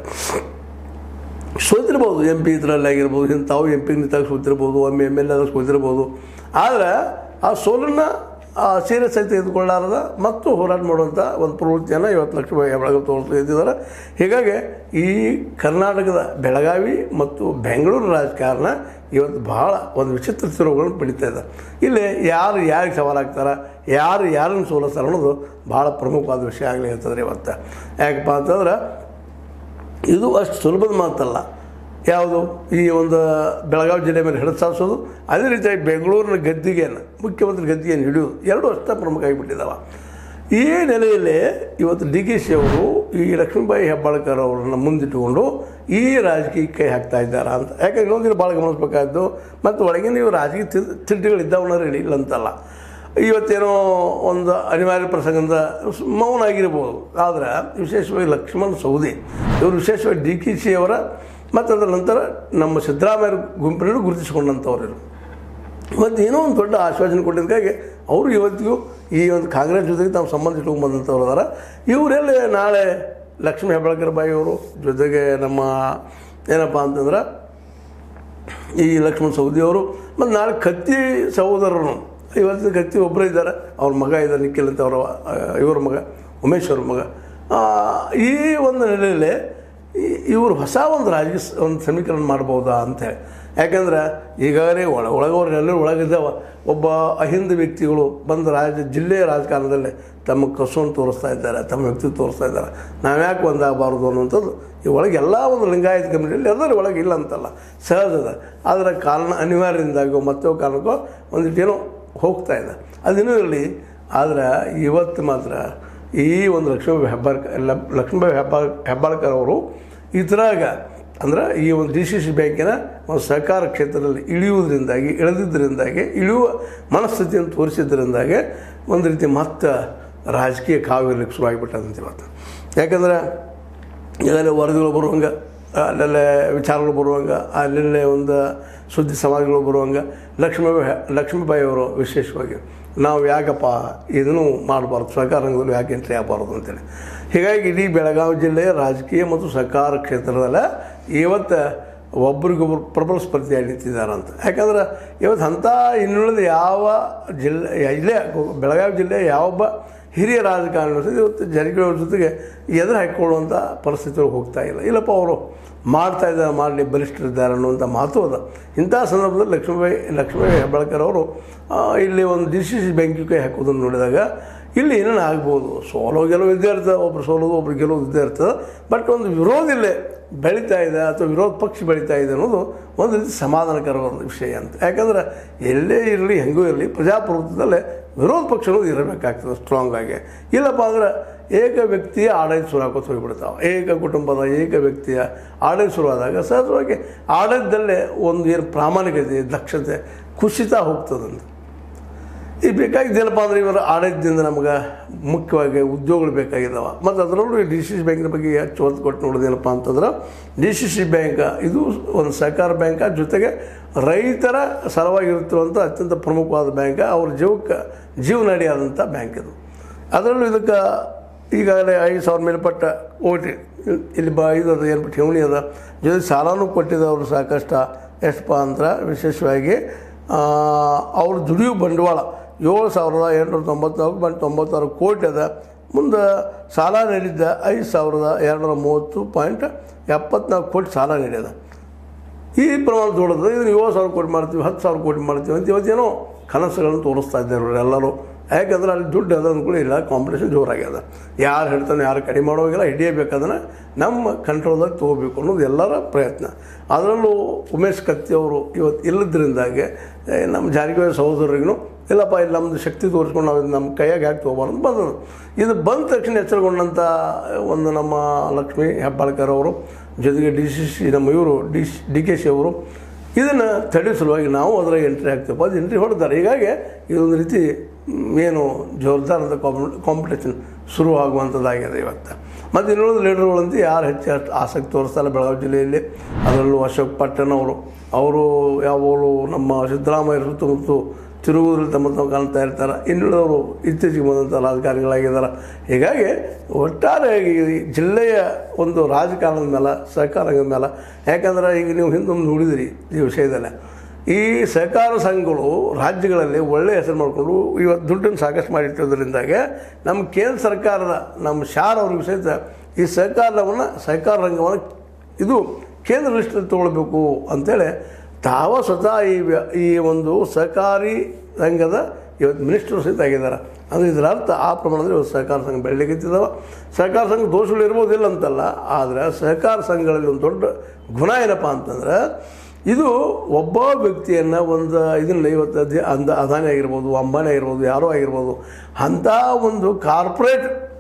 ಸೋತಿರ್ಬೋದು ಎಂ ಪಿ ಇದರಲ್ಲಿ ಆಗಿರ್ಬೋದು ಇಂಥ ತಾವು ಎಂ ಪಿ ನಿಂತಾಗ ಸೋತಿರ್ಬೋದು ಒಮ್ಮೆ ಎಮ್ ಎಲ್ ಎ ಸೋತಿರ್ಬೋದು ಆದರೆ ಆ ಸೋಲನ್ನು ಸೀರಿಯಸ್ ಆಗಿ ತೆಗೆದುಕೊಳ್ಳಾರದ ಮತ್ತು ಹೋರಾಟ ಮಾಡುವಂಥ ಒಂದು ಪ್ರವೃತ್ತಿಯನ್ನು ಇವತ್ತು ಲಕ್ಷ್ಮೀ ಹೆಬ್ಬಾಳ್ಕರ್ ತೋರಿಸ್ತಾ ಇದ್ದಿದ್ದಾರೆ ಹೀಗಾಗಿ ಈ ಕರ್ನಾಟಕದ ಬೆಳಗಾವಿ ಮತ್ತು ಬೆಂಗಳೂರು ರಾಜಕಾರಣ ಇವತ್ತು ಭಾಳ ಒಂದು ವಿಚಿತ್ರ ತಿರುವುಗಳನ್ನು ಪಡಿತಾ ಇದೆ ಇಲ್ಲಿ ಯಾರು ಯಾರಿಗೆ ಸವಾಲಾಗ್ತಾರೆ ಯಾರು ಯಾರನ್ನು ಸೋಲಿಸ್ತಾರೆ ಅನ್ನೋದು ಭಾಳ ಪ್ರಮುಖವಾದ ವಿಷಯ ಆಗಲಿ ಅಂತಂದ್ರೆ ಇವತ್ತು ಯಾಕಪ್ಪ ಅಂತಂದ್ರೆ ಇದು ಅಷ್ಟು ಸುಲಭದ ಮಾತಲ್ಲ ಯಾವುದು ಈ ಒಂದು ಬೆಳಗಾವಿ ಜಿಲ್ಲೆ ಮೇಲೆ ಹಿಡಿದು ಸಾಧಿಸೋದು ಅದೇ ರೀತಿಯಾಗಿ ಬೆಂಗಳೂರಿನ ಗದ್ದಿಗೆಯನ್ನು ಮುಖ್ಯಮಂತ್ರಿ ಗದ್ದಿಗೆಯನ್ನು ಹಿಡಿಯೋದು ಎರಡೂ ಅಷ್ಟೇ ಪ್ರಮುಖ ಆಗಿಬಿಟ್ಟಿದ್ದಾವೆ ಈ ನೆಲೆಯಲ್ಲಿ ಇವತ್ತು ಡಿ ಕೆ ಶಿ ಅವರು ಈ ಲಕ್ಷ್ಮೀಬಾಯಿ ಹೆಬ್ಬಾಳ್ಕರ್ ಅವರನ್ನು ಮುಂದಿಟ್ಟುಕೊಂಡು ಈ ರಾಜಕೀಯ ಕೈ ಹಾಕ್ತಾ ಇದ್ದಾರಾ ಅಂತ ಯಾಕಂದ್ರೆ ಇನ್ನೊಂದಿನ ಭಾಳ ಗಮನಿಸ್ಬೇಕಾದ್ದು ಮತ್ತು ಒಳಗಿನ ನೀವು ರಾಜಕೀಯ ತಿಳ್ ತಿಳ್ಳುಗಳಿದ್ದಾವನ್ನ ಹೇಳಿ ಇಲ್ಲ ಅಂತಲ್ಲ ಇವತ್ತೇನೋ ಒಂದು ಅನಿವಾರ್ಯ ಪ್ರಸಂಗದ ಸ್- ಮೌನ ಆಗಿರ್ಬೋದು ಆದರೆ ವಿಶೇಷವಾಗಿ ಲಕ್ಷ್ಮಣ್ ಸೌದಿ ಇವರು ವಿಶೇಷವಾಗಿ ಡಿ ಕೆ ಸಿ ಅವರ ಮತ್ತು ಅದರ ನಂತರ ನಮ್ಮ ಸಿದ್ದರಾಮಯ್ಯ ಗುಂಪಿನಲ್ಲೂ ಗುರುತಿಸಿಕೊಂಡಂಥವ್ರು ಇವರು ಮತ್ತು ಏನೋ ಒಂದು ದೊಡ್ಡ ಆಶ್ವಾಸನೆ ಕೊಟ್ಟಿದ್ದಕ್ಕಾಗಿ ಅವರು ಇವತ್ತಿಗೂ ಈ ಒಂದು ಕಾಂಗ್ರೆಸ್ ಜೊತೆಗೆ ತಾವು ಸಂಬಂಧ ಇಟ್ಕೊಂಡು ಬಂದಂಥವ್ರು ಅದಾರ ಇವರೆಲ್ಲಿ ನಾಳೆ ಲಕ್ಷ್ಮೀ ಹೆಬ್ಬಾಳ್ಕರ್ ಬಾಯಿ ಅವರು ಜೊತೆಗೆ ನಮ್ಮ ಏನಪ್ಪ ಅಂತಂದ್ರೆ ಈ ಲಕ್ಷ್ಮಣ ಸೌದಿ ಅವರು ಮತ್ತು ನಾಳೆ ಕತ್ತಿ ಸಹೋದರರು ಇವತ್ತಿನ ಕತ್ತಿ ಒಬ್ಬರೇ ಇದ್ದಾರೆ ಅವ್ರ ಮಗ ಇದ್ದಾರೆ ನಿಖಿಲ್ ಅಂತ ಅವರ ಇವ್ರ ಮಗ ಉಮೇಶ್ ಅವ್ರ ಮಗ ಆ, ಈ ಒಂದು ನೆಲೆಯಲ್ಲಿ ಈ- ಇವರು ಹೊಸ ಒಂದು ರಾಜಕೀಯ ಸ- ಒಂದು ಸಮೀಕರಣ ಮಾಡ್ಬೋದಾ ಅಂತೇಳಿ ಯಾಕಂದ್ರೆ ಈಗಾಗಲೇ ಒಳ ಒಳಗವ್ರೆಲ್ಲರೂ ಒಳಗಿದ್ದಾವ ಒಬ್ಬ ಅಹಿಂದ ವ್ಯಕ್ತಿಗಳು ಬಂದು ರಾಜ ಜಿಲ್ಲೆಯ ರಾಜಕಾರಣದಲ್ಲಿ ತಮ್ಮ ಕಸುವನ್ನು ತೋರಿಸ್ತಾ ಇದ್ದಾರೆ ತಮ್ಮ ವ್ಯಕ್ತಿತ್ವ ತೋರಿಸ್ತಾ ಇದ್ದಾರೆ ನಾವ್ಯಾಕೆ ಒಂದಾಗಬಾರ್ದು ಅನ್ನುವಂಥದ್ದು ಈ ಒಳಗೆ ಎಲ್ಲ ಒಂದು ಲಿಂಗಾಯತ ಕಮಿಟಿಯಲ್ಲಿ ಎಲ್ಲರೂ ಒಳಗೆ ಇಲ್ಲ ಅಂತಲ್ಲ ಸಹಜ ಅದ ಆದರೆ ಕಾರಣ ಅನಿವಾರ್ಯದಿಂದಾಗೋ ಮತ್ತೋ ಕಾರಣಕ್ಕೋ ಒಂದಿಟ್ಟು ಏನೋ ಹೋಗ್ತಾ ಇದೆ ಅದೇನೂ ಇರಲಿ ಆದರೆ ಇವತ್ತು ಮಾತ್ರ ಈ ಒಂದು ಲಕ್ಷ್ಮೀಬಾಯಿ ಹೆಬ್ಬಾಳ್ಕ ಲ- ಲಕ್ಷ್ಮೀಬಾಯಿ ಹೆಬ್ಬಾಳ್ ಹೆಬ್ಬಾಳ್ಕರ್ ಅವರು ಇದ್ರಾಗ ಅಂದ್ರೆ ಈ ಒಂದು ಡಿ ಸಿ ಸಿ ಬ್ಯಾಂಕಿನ ಒಂದು ಸಹಕಾರ ಕ್ಷೇತ್ರದಲ್ಲಿ ಇಳಿಯುವುದರಿಂದಾಗಿ ಇಳಿದಿದ್ದರಿಂದಾಗಿ ಇಳಿಯುವ ಮನಸ್ಥಿತಿಯನ್ನು ತೋರಿಸಿದ್ದರಿಂದಾಗಿ ಒಂದು ರೀತಿ ಮತ್ತೆ ರಾಜಕೀಯ ಕಾವು ಇರ್ಲಿಕ್ಕೆ ಶುರುವಾಗಿಬಿಟ್ಟದಂತೆ ಇವತ್ತು ಯಾಕಂದ್ರೆ ಈಗಲೇ ವರದಿಗಳು ಬರುವಂಗೆ ಅಲ್ಲೆಲ್ಲೇ ವಿಚಾರಗಳು ಬರುವಂಗೆ ಅಲ್ಲೆಲ್ಲೇ ಒಂದು ಸುದ್ದಿ ಸಮಾಜಗಳು ಬರುವಂಗೆ ಲಕ್ಷ್ಮೀಬಾಯಿ ಲಕ್ಷ್ಮೀಬಾಯಿ ಅವರು ವಿಶೇಷವಾಗಿ ನಾವು ಯಾಕಪ್ಪ ಇದನ್ನು ಮಾಡಬಾರ್ದು ಸಹಕಾರ ರಂಗದಲ್ಲಿ ಯಾಕೆ ಎಂಟ್ರಿ ಆಗಬಾರ್ದು ಅಂತೇಳಿ ಹೀಗಾಗಿ ಇಡೀ ಬೆಳಗಾವಿ ಜಿಲ್ಲೆಯ ರಾಜಕೀಯ ಮತ್ತು ಸಹಕಾರ ಕ್ಷೇತ್ರದಲ್ಲ ಇವತ್ತು ಒಬ್ರಿಗೊಬ್ರು ಪ್ರಬಲ ಸ್ಪರ್ಧೆಯಾಗಿ ನಿಂತಿದ್ದಾರೆ ಅಂತ ಯಾಕಂದ್ರೆ ಇವತ್ತು ಅಂಥ ಇನ್ನುಳಿದ ಯಾವ ಜಿಲ್ಲೆ ಇಲ್ಲೇ ಬೆಳಗಾವಿ ಜಿಲ್ಲೆಯ ಯಾವೊಬ್ಬ ಹಿರಿಯ ರಾಜಕಾರಣಿ ಜೊತೆ ಇವತ್ತು ಜಾರಕಿಹೊಳಿ ಜೊತೆಗೆ ಎದುರು ಹಾಕಿಕೊಳ್ಳುವಂಥ ಪರಿಸ್ಥಿತಿಗಳು ಹೋಗ್ತಾ ಇಲ್ಲ ಇಲ್ಲಪ್ಪ ಅವರು ಮಾಡ್ತಾ ಇದ್ದಾರೆ ಮಾಡಲಿ ಬಲಿಷ್ಠರಿದ್ದಾರೆ ಅನ್ನುವಂಥ ಮಾತು ಅದ ಇಂಥ ಸಂದರ್ಭದಲ್ಲಿ ಲಕ್ಷ್ಮೀಬಾಯಿ ಲಕ್ಷ್ಮೀಬಾಯಿ ಹೆಬ್ಬಾಳ್ಕರ್ ಅವರು ಆ, ಇಲ್ಲಿ ಒಂದು ಡಿ ಸಿ ಸಿ ಬ್ಯಾಂಕಿಗೆ ಕೈ ಹಾಕೋದನ್ನು ನೋಡಿದಾಗ ಇಲ್ಲಿ ಏನೇನು ಆಗ್ಬೋದು ಸೋಲೋ ಗೆಲುವು ಇದ್ದೇ ಇರ್ತದೆ ಒಬ್ರು ಸೋಲೋದು ಒಬ್ರು ಗೆಲುವು ಇದ್ದೇ ಇರ್ತದೆ ಬಟ್ ಒಂದು ವಿರೋಧ ಇಲ್ಲೇ ಬೆಳೀತಾ ಇದೆ ಅಥವಾ ವಿರೋಧ ಪಕ್ಷ ಬೆಳೀತಾ ಇದೆ ಅನ್ನೋದು ಒಂದು ರೀತಿ ಸಮಾಧಾನಕರ ಒಂದು ವಿಷಯ ಅಂತ ಯಾಕಂದ್ರೆ ಎಲ್ಲೇ ಇರಲಿ ಹೆಂಗೂ ಇರಲಿ ಪ್ರಜಾಪ್ರಭುತ್ವದಲ್ಲೇ ವಿರೋಧ ಪಕ್ಷಗಳು ಇರಬೇಕಾಗ್ತದೆ ಸ್ಟ್ರಾಂಗ್ ಆಗಿ ಇಲ್ಲಪ್ಪ ಅಂದ್ರೆ ಏಕ ವ್ಯಕ್ತಿಯ ಆಡಳಿತ ಶುರು ಹಾಕೋದು ಹೋಗಿಬಿಡ್ತಾವೆ ಏಕ ಕುಟುಂಬದ ಏಕ ವ್ಯಕ್ತಿಯ ಆಡಳಿತ ಶುರುವಾದಾಗ ಸಹಜವಾಗಿ ಆಡಳಿತದಲ್ಲೇ ಒಂದು ಏನು ಪ್ರಾಮಾಣಿಕತೆ ದಕ್ಷತೆ ಕುಸಿತ ಹೋಗ್ತದಂತ ಈಗ ಬೇಕಾಗಿದ್ದೇನಪ್ಪ ಅಂದ್ರೆ ಇವರ ಆಡಳಿತದಿಂದ ನಮ್ಗೆ ಮುಖ್ಯವಾಗಿ ಉದ್ಯೋಗಗಳು ಬೇಕಾಗಿದ್ದಾವೆ ಮತ್ತು ಅದರಲ್ಲೂ ಡಿ ಸಿ ಸಿ ಬ್ಯಾಂಕಿನ ಬಗ್ಗೆ ಹೆಚ್ಚು ಒತ್ತು ಕೊಟ್ಟು ನೋಡೋದೇನಪ್ಪ ಅಂತಂದ್ರೆ ಡಿ ಸಿ ಸಿ ಬ್ಯಾಂಕ್ ಇದು ಒಂದು ಸಹಕಾರ ಬ್ಯಾಂಕ್ ಜೊತೆಗೆ ರೈತರ ಸಲುವಾಗಿರುತ್ತಿರುವಂಥ ಅತ್ಯಂತ ಪ್ರಮುಖವಾದ ಬ್ಯಾಂಕ್ ಅವ್ರ ಜೀವಕ್ಕೆ ಜೀವನಾಡಿ ಆದಂಥ ಬ್ಯಾಂಕ್ ಇದು ಅದರಲ್ಲೂ ಇದಕ್ಕೆ ಈಗಾಗಲೇ ಐದು ಸಾವಿರ ಮೇಲ್ಪಟ್ಟ ಓಟಿ ಇಲ್ಲಿ ಬ ಇದು ಅದ ಏನು ಠೇವಣಿ ಅದ ಜೊತೆ ಸಾಲನೂ ಕೊಟ್ಟಿದ್ದವರು ಸಾಕಷ್ಟು ಎಷ್ಟಪ್ಪ ಅಂದ್ರೆ ವಿಶೇಷವಾಗಿ ಆ, ಅವ್ರ ದುಡಿಯೋ ಬಂಡವಾಳ ಏಳು ಸಾವಿರದ ಎಂಟುನೂರ ತೊಂಬತ್ನಾಲ್ಕು ಪಾಯಿಂಟ್ ತೊಂಬತ್ತಾರು ಕೋಟಿ ಅದ ಮುಂದೆ ಸಾಲ ನೀಡಿದ್ದ ಐದು ಸಾವಿರದ ಎರಡುನೂರ ಮೂವತ್ತು ಪಾಯಿಂಟ್ ಎಪ್ಪತ್ನಾಲ್ಕು ಕೋಟಿ ಸಾಲ ನೀಡ್ಯದ ಈ ಪ್ರಮಾಣ ದೊಡ್ಡದು ಇದನ್ನು ಏಳು ಸಾವಿರ ಕೋಟಿ ಮಾಡ್ತೀವಿ ಹತ್ತು ಸಾವಿರ ಕೋಟಿ ಮಾಡ್ತೀವಿ ಅಂತ ಇವತ್ತೇನೋ ಕನಸುಗಳನ್ನು ತೋರಿಸ್ತಾ ಇದ್ದಾರೆ ಇವ್ರು ಎಲ್ಲರೂ ಯಾಕಂದ್ರೆ ಅಲ್ಲಿ ದುಡ್ಡು ಅದ ಅಂದ್ಕೊಳ್ಳಿ ಇಲ್ಲ ಕಾಂಪಿಟೇಷನ್ ಜೋರಾಗ್ಯದ ಯಾರು ಹೇಳ್ತಾನೆ ಯಾರು ಕಡಿಮೆ ಮಾಡೋಗಿಲ್ಲ ಹಿಡಿಯಬೇಕಾದ್ರೆ ನಮ್ಮ ಕಂಟ್ರೋಲ್ದಾಗ ತೊಗೋಬೇಕು ಅನ್ನೋದು ಎಲ್ಲರ ಪ್ರಯತ್ನ ಅದರಲ್ಲೂ ಉಮೇಶ್ ಕತ್ತಿ ಅವರು ಇವತ್ತು ಇಲ್ಲದ್ರಿಂದಾಗೆ ಏ, ನಮ್ಮ ಜಾರಕಿಹೊಳಿ ಸಹೋದರರಿಗೂ ಇಲ್ಲಪ್ಪ ಇಲ್ಲಿ ನಮ್ಮದು ಶಕ್ತಿ ತೋರಿಸ್ಕೊಂಡು ನಾವು ಇದು ನಮ್ಮ ಕೈಯಾಗ ಯಾಕೆ ತೊಗೊಬಾರ್ದು ಅಂತ ಬಂದದ್ದು ಇದು ಬಂದ ತಕ್ಷಣ ಎಚ್ಚರಗೊಂಡಂಥ ಒಂದು ನಮ್ಮ ಲಕ್ಷ್ಮೀ ಹೆಬ್ಬಾಳ್ಕರ್ ಅವರು ಜೊತೆಗೆ ಡಿ ಸಿ ಸಿ ನಮ್ಮ ಇವರು ಡಿ ಡಿ ಕೆ ಶಿ ಅವರು ಇದನ್ನು ತಡೆ ಸಲುವಾಗಿ ನಾವು ಅದರಾಗ ಎಂಟ್ರಿ ಆಗ್ತೇವೆ ಅದು ಎಂಟ್ರಿ ಹೊಡೆದಾರೆ ಹೀಗಾಗಿ ಇದೊಂದು ರೀತಿ ಮ್, ಏನು ಜೋರ್ದಾರದ ಕಾಂಪಿಟೇಷನ್ ಶುರು ಆಗುವಂಥದ್ದಾಗಿದೆ ಇವತ್ತು ಮತ್ತು ಇನ್ನುಳಿದ ಲೀಡರ್ಗಳಂತೂ ಯಾರು ಹೆಚ್ಚು ಅಷ್ಟು ಆಸಕ್ತಿ ತೋರಿಸ್ತಾರೆ ಬೆಳಗಾವಿ ಜಿಲ್ಲೆಯಲ್ಲಿ ಅದರಲ್ಲೂ ಅಶೋಕ್ ಪಟ್ಟಣ್ ಅವರು ಅವರು ಯಾವಾಗಲೂ ನಮ್ಮ ಸಿದ್ದರಾಮಯ್ಯ ಸುತ್ತಮುತ್ತ ತಿರುಗುವುದ್ರಲ್ಲಿ ತಮ್ಮ ತಾವು ಕಾಣ್ತಾ ಇರ್ತಾರೆ ಇನ್ನುಳಿದವರು ಇತ್ತೀಚೆಗೆ ಬಂದಂಥ ರಾಜಕಾರಣಿಗಳಾಗಿದ್ದಾರೆ ಹೀಗಾಗಿ ಒಟ್ಟಾರೆಯಾಗಿ ಈ ಜಿಲ್ಲೆಯ ಒಂದು ರಾಜಕಾರಣದ ಮೇಲೆ ಸಹಕಾರದ ಮೇಲೆ ಯಾಕಂದ್ರೆ ಈಗ ನೀವು ಹಿಂದೊಂದು ನೋಡಿದಿರಿ ಈ ವಿಷಯದಲ್ಲಿ ಈ ಸಹಕಾರ ಸಂಘಗಳು ರಾಜ್ಯಗಳಲ್ಲಿ ಒಳ್ಳೆಯ ಹೆಸರು ಮಾಡಿಕೊಂಡು ಇವತ್ತು ದುಡ್ಡನ್ನು ಸಾಕಷ್ಟು ಮಾಡಿಟ್ಟಿರೋದ್ರಿಂದಾಗೆ ನಮ್ಮ ಕೇಂದ್ರ ಸರ್ಕಾರದ ನಮ್ಮ ಶಾರ್ ಅವ್ರಿಗೆ ಸಹಿತ ಈ ಸಹಕಾರವನ್ನು ಸಹಕಾರ ರಂಗವನ್ನು ಇದು ಕೇಂದ್ರ ಲಿಸ್ಟಲ್ಲಿ ತೊಗೊಳ್ಬೇಕು ಅಂತೇಳಿ ತಾವ ಸ್ವತಃ ಈ ವ್ಯ- ಈ ಒಂದು ಸಹಕಾರಿ ರಂಗದ ಇವತ್ತು ಮಿನಿಸ್ಟರ್ ಸಹಿತ ಆಗಿದ್ದಾರೆ ಅಂದರೆ ಇದರ ಅರ್ಥ ಆ ಪ್ರಮಾಣದಲ್ಲಿ ಇವತ್ತು ಸಹಕಾರ ಸಂಘ ಬೆಳಲಿಕ್ಕಿದ್ದಾವೆ ಸಹಕಾರ ಸಂಘ ದೋಷಗಳು ಇರ್ಬೋದಿಲ್ಲ ಅಂತಲ್ಲ ಆದರೆ ಸಹಕಾರ ಸಂಘಗಳಲ್ಲಿ ಒಂದು ದೊಡ್ಡ ಗುಣ ಏನಪ್ಪ ಅಂತಂದ್ರೆ ಇದು ಒಬ್ಬ ವ್ಯಕ್ತಿಯನ್ನು ಒಂದು ಇದನ್ನ ಇವತ್ತು ಅದೇ ಅಂದ ಅದಾನಿ ಆಗಿರ್ಬೋದು ಅಂಬಾನಿ ಆಗಿರ್ಬೋದು ಯಾರೋ ಆಗಿರ್ಬೋದು ಅಂಥ ಒಂದು ಕಾರ್ಪೊರೇಟ್